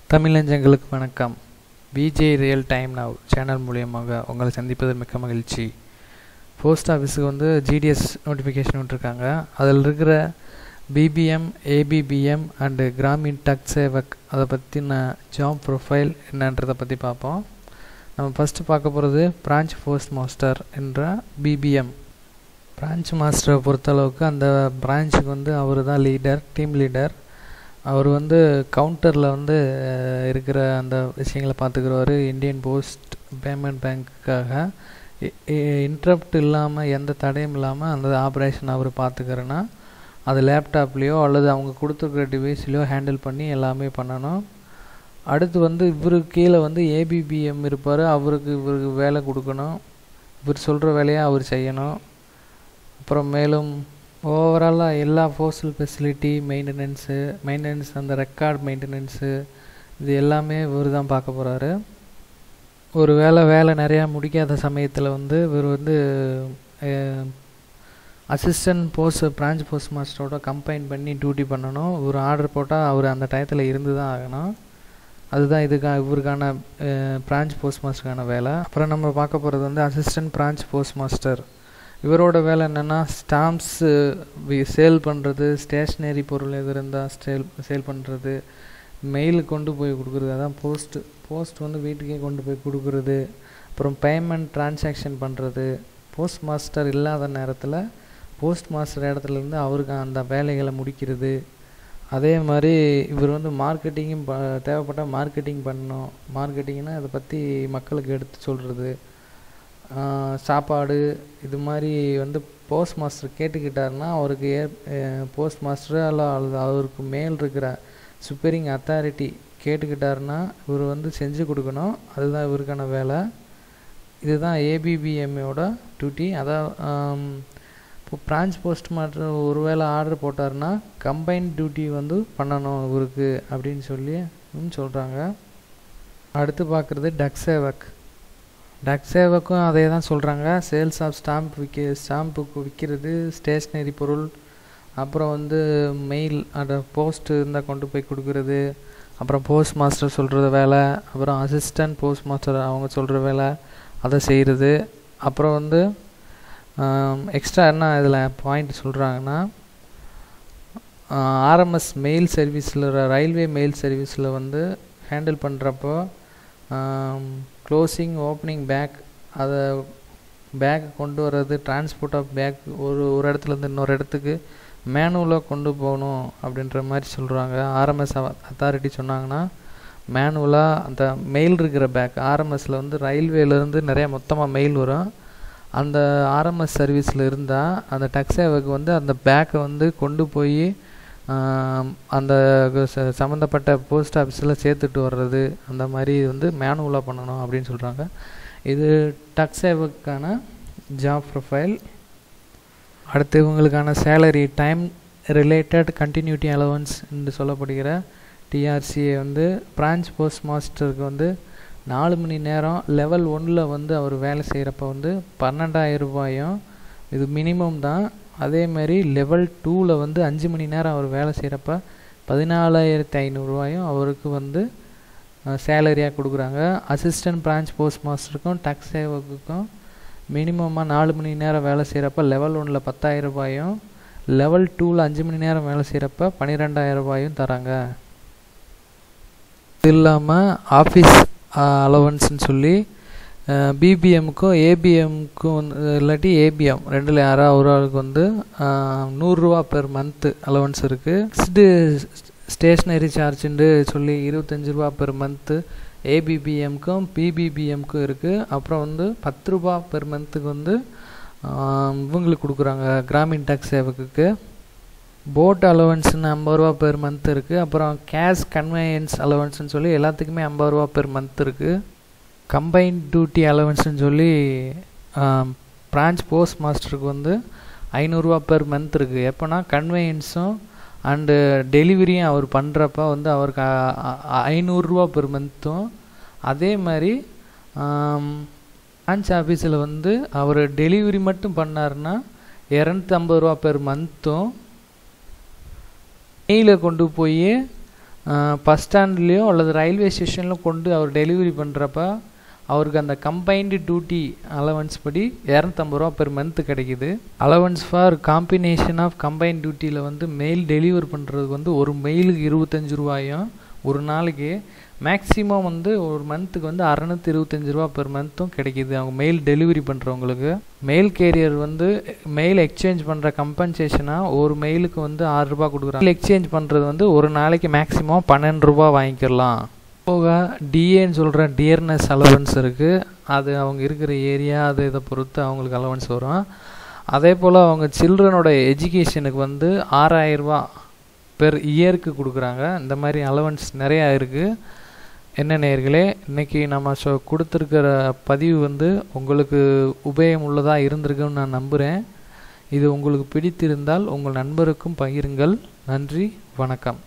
தமிழஞ்சங்களுக்கு வணக்கம் VJ real time now channel மூலியமாக உங்களை சந்திப்பதில் மிக்க மகிழ்ச்சி போஸ்ட் ஆஃபீஸுக்கு வந்து ஜிடிஎஸ் நோட்டிஃபிகேஷன் விட்டுருக்காங்க அதில் இருக்கிற BPM ABPM and Gramin Dak Sevak அதை பற்றின ஜாப் ப்ரொஃபைல் என்னன்றதை பற்றி பார்ப்போம் நம்ம ஃபஸ்ட்டு பார்க்க போகிறது பிரான்ச் போஸ்ட் மாஸ்டர் என்ற பிபிஎம் பிரான்ச் மாஸ்டரை பொறுத்தளவுக்கு அந்த பிரான்ச்சுக்கு வந்து அவர் தான் லீடர் டீம் லீடர் அவர் வந்து கவுண்டரில் வந்து அஹ், இருக்கிற அந்த விஷயங்களை பார்த்துக்கிறவர் இந்தியன் போஸ்ட் பேமெண்ட் பேங்க்குக்காக இன்ட்ரப்ட் இல்லாமல் எந்த தடையும் இல்லாமல் அந்த ஆப்ரேஷன் அவர் பார்த்துக்கிறேன்னா அது லேப்டாப்லேயோ அல்லது அவங்க கொடுத்துருக்குற டிவைஸ்லையோ ஹேண்டில் பண்ணி எல்லாமே பண்ணணும் அடுத்து வந்து இவருக்கு கீழே வந்து ஏபிபிஎம் இருப்பார் அவருக்கு இவருக்கு வேலை கொடுக்கணும் இவர் சொல்கிற வேலையை அவர் செய்யணும் அப்புறம் மேலும் ஓவராலாக எல்லா போஸ்டல் ஃபெசிலிட்டி மெயின்டெனன்ஸு மெயின்டெனன்ஸ் அந்த ரெக்கார்ட் மெயின்டெனன்ஸு இது எல்லாமே இவர் தான் பார்க்க போகிறாரு ஒரு வேளை வேலை நிறையா முடிக்காத சமயத்தில் வந்து இவர் வந்து அசிஸ்டன்ட் போஸ்ட் பிரான்ச் போஸ்ட் மாஸ்டரோட கம்பைன் பண்ணி டியூட்டி பண்ணணும் ஒரு ஆர்டர் போட்டால் அவர் அந்த டயத்தில் இருந்து தான் ஆகணும் அதுதான் இதுக்காக இவருக்கான பிரான்ச் போஸ்ட் மாஸ்டருக்கான வேலை அப்புறம் நம்ம பார்க்க போகிறது வந்து அசிஸ்டன்ட் பிரான்ச் போஸ்ட் மாஸ்டர் இவரோட வேலை என்னென்னா ஸ்டாம்ப்ஸு சேல் பண்ணுறது ஸ்டேஷ்னரி பொருள் எது இருந்தால் சேல் சேல் பண்ணுறது மெயில் கொண்டு போய் கொடுக்குறது அதான் போஸ்ட்டு போஸ்ட் வந்து வீட்டுக்கே கொண்டு போய் கொடுக்குறது அப்புறம் பேமெண்ட் டிரான்சாக்ஷன் பண்ணுறது போஸ்ட் மாஸ்டர் இல்லாத நேரத்தில் போஸ்ட் மாஸ்டர் இடத்துல இருந்து அவருக்கு அந்த வேலைகளை முடிக்கிறது அதே மாதிரி இவர் வந்து மார்க்கெட்டிங்கும் ப தேவைப்பட்டால் மார்க்கெட்டிங் பண்ணணும் மார்க்கெட்டிங்னா அதை பற்றி மக்களுக்கு எடுத்து சொல்கிறது சாப்பாடு இது மாதிரி வந்து போஸ்ட் மாஸ்டர் கேட்டுக்கிட்டாருன்னா அவருக்கு ஏ போஸ்ட் மாஸ்டர் அல்ல அல்லது அவருக்கு மேல் இருக்கிற சுப்பீரிங் அத்தாரிட்டி கேட்டுக்கிட்டாருன்னா இவர் வந்து செஞ்சு கொடுக்கணும் அதுதான் இவருக்கான வேலை இதுதான் ஏபிபிஎம்மோட டியூட்டி அதான் இப்போ பிரான்ச் போஸ்ட் மாஸ்டர் ஒரு வேளை ஆர்டர் போட்டாருன்னா கம்பைன் டியூட்டி வந்து பண்ணணும் இவருக்கு அப்படின்னு சொல்லி சொல்கிறாங்க அடுத்து பார்க்குறது டக் சேவக் டக் சேவக்கும் அதே தான் சொல்கிறாங்க சேல்ஸ் ஆஃப் ஸ்டாம்ப் விற்க ஸ்டாம்புக்கு விற்கிறது ஸ்டேஷ்னரி பொருள் அப்புறம் வந்து மெயில் அந்த போஸ்ட் இருந்தால் கொண்டு போய் கொடுக்குறது அப்புறம் போஸ்ட் மாஸ்டர் சொல்கிற வேலை அப்புறம் அசிஸ்டன்ட் போஸ்ட் மாஸ்டர் அவங்க சொல்கிற வேலை அதை செய்கிறது அப்புறம் வந்து எக்ஸ்ட்ரா என்ன இதில் பாயிண்ட் சொல்கிறாங்கன்னா ஆர்எம்எஸ் மெயில் சர்வீஸில் ரயில்வே மெயில் சர்வீஸில் வந்து ஹேண்டில் பண்ணுறப்போ க்ளோசிங் ஓப்பனிங் பேக் அதை பேக் கொண்டு வர்றது டிரான்ஸ்போர்ட் ஆஃப் பேக் ஒரு ஒரு இடத்துலேருந்து இன்னொரு இடத்துக்கு மேனுவலாக கொண்டு போகணும் அப்படின்ற மாதிரி சொல்கிறாங்க ஆர்எம்எஸ் அத்தாரிட்டி சொன்னாங்கன்னா மேனுவலாக அந்த மெயில் இருக்கிற பேக் ஆர்எம்எஸில் வந்து ரயில்வேலேருந்து நிறைய மொத்தமாக மெயில் வரும் அந்த ஆர்எம்எஸ் சர்வீஸில் இருந்தால் அந்த டக்ஸேவுக்கு வந்து அந்த பேக்கை வந்து கொண்டு போய் அந்த சம்மந்தப்பட்ட போஸ்ட் ஆஃபீஸில் சேர்த்துட்டு வர்றது அந்த மாதிரி வந்து மேனுவலாக பண்ணணும் அப்படின்னு சொல்கிறாங்க இது டக்ஸேவுக்கான ஜாப் ப்ரொஃபைல் அடுத்து இவங்களுக்கான salary time related continuity allowance என்று சொல்லப்படுகிற டிஆர்சியை வந்து பிரான்ச் போஸ்ட் மாஸ்டருக்கு வந்து நாலு மணி நேரம் லெவல் ஒன்னில் வந்து அவர் வேலை செய்கிறப்ப வந்து பன்னெண்டாயிரம் ரூபாயும் இது மினிமம் தான் அதேமாரி லெவல் டூவில் வந்து அஞ்சு மணி நேரம் அவர் வேலை செய்கிறப்ப பதினாலாயிரத்தி ஐநூறுரூவாயும் அவருக்கு வந்து சேலரியாக கொடுக்குறாங்க அசிஸ்டன்ட் பிரான்ச் போஸ்ட் மாஸ்டருக்கும் டக்ஸ் சேவக்குக்கும் மினிமமாக நாலு மணி நேரம் வேலை செய்கிறப்ப லெவல் ஒன்றில் பத்தாயிரம் ரூபாயும் லெவல் டூவில் அஞ்சு மணி நேரம் வேலை செய்கிறப்ப பன்னிரெண்டாயிரம் ரூபாயும் தராங்க இது இல்லாமல் ஆஃபீஸ் அலவன்ஸ்னு சொல்லி பிபிஎம்க்கும் ஏபிஎம்க்கும் வந்து இல்லாட்டி ஏபிஎம் ரெண்டில் யாராவது ஒரு ஆளுக்கு வந்து நூறுரூவா பெர் மந்த்து அலவன்ஸ் இருக்குது நெக்ஸ்ட்டு ஸ்டேஷ்னரி சார்ஜுன்னு சொல்லி இருபத்தஞ்சி ரூபா பெர் மந்த்து ஏபிபிஎம்க்கும் பிபிபிஎம்க்கும் இருக்குது அப்புறம் வந்து பத்து ரூபா பெர் மந்த்துக்கு வந்து இவங்களுக்கு கொடுக்குறாங்க கிராமின் டேக்ஸ் சேவக்குக்கு போட் அலவன்ஸ்னு ஐம்பது ரூபா பெர் மந்த் இருக்குது அப்புறம் கேஷ் கன்வீனியன்ஸ் அலவன்ஸ்னு சொல்லி எல்லாத்துக்குமே ஐம்பது ரூபா பெர் மந்த் இருக்குது கம்பைன் டியூட்டி அலவன்ஸ்னு சொல்லி பிரான்ச் போஸ்ட் மாஸ்டருக்கு வந்து ஐநூறுரூவா பெர் மந்த் இருக்குது எப்போனா கன்வீனியன்ஸும் அண்டு டெலிவரியும் அவர் பண்ணுறப்ப வந்து அவருக்கு ஐநூறுரூவா பெர் மந்த்தும் அதே மாதிரி பிரான்ச் ஆஃபீஸில் வந்து அவர் டெலிவரி மட்டும் பண்ணாருன்னா இரநூத்தி ஐம்பது ரூபா பெர் மந்த்தும் மெயிலை கொண்டு போய் பஸ் ஸ்டாண்ட்லேயோ அல்லது ரயில்வே ஸ்டேஷன்லையோ கொண்டு அவர் டெலிவரி பண்ணுறப்ப அவருக்கு அந்த கம்பைன்டு டியூட்டி அலவன்ஸ் படி இரநூத்தம்பது ரூபா பெர் மந்த் கிடைக்குது allowance for combination of combine டியூட்டியில் வந்து மெயில் டெலிவர் பண்ணுறதுக்கு வந்து ஒரு மெயிலுக்கு இருபத்தஞ்சி ரூபாயும் ஒரு நாளைக்கு மேக்ஸிமம் வந்து ஒரு மந்த்துக்கு வந்து அறநூற்றி இருபத்தஞ்சி ரூபா பெர் மந்த்தும் கிடைக்கிது அவங்க மெயில் டெலிவரி பண்ணுறவங்களுக்கு மெயில் கேரியர் வந்து மெயில் எக்ஸ்சேஞ்ச் பண்ணுற கம்பன்சேஷனாக ஒரு மெயிலுக்கு வந்து ஆறு ரூபா கொடுக்குறாங்க எக்ஸ்சேஞ்ச் பண்ணுறது வந்து ஒரு நாளைக்கு மேக்ஸிமம் பன்னெண்டு ரூபா வாங்கிக்கலாம் போக டிஏன்னு சொல்கிற டியர்னஸ் அலவன்ஸ் இருக்குது அது அவங்க இருக்கிற ஏரியா அது இதை பொறுத்து அவங்களுக்கு அலவன்ஸ் வரும் அதே போல் அவங்க சில்ட்ரனோட எஜுகேஷனுக்கு வந்து ஆறாயிரரூபா பெர் இயருக்கு கொடுக்குறாங்க இந்த மாதிரி அலவன்ஸ் நிறையா இருக்குது என்ன நேர்களே இன்றைக்கி நம்ம ஸோ கொடுத்துருக்கிற பதிவு வந்து உங்களுக்கு உபயோகம் உள்ளதாக இருந்திருக்குன்னு நான் நம்புகிறேன் இது உங்களுக்கு பிடித்திருந்தால் உங்கள் நண்பருக்கும் பகிருங்கள் நன்றி வணக்கம்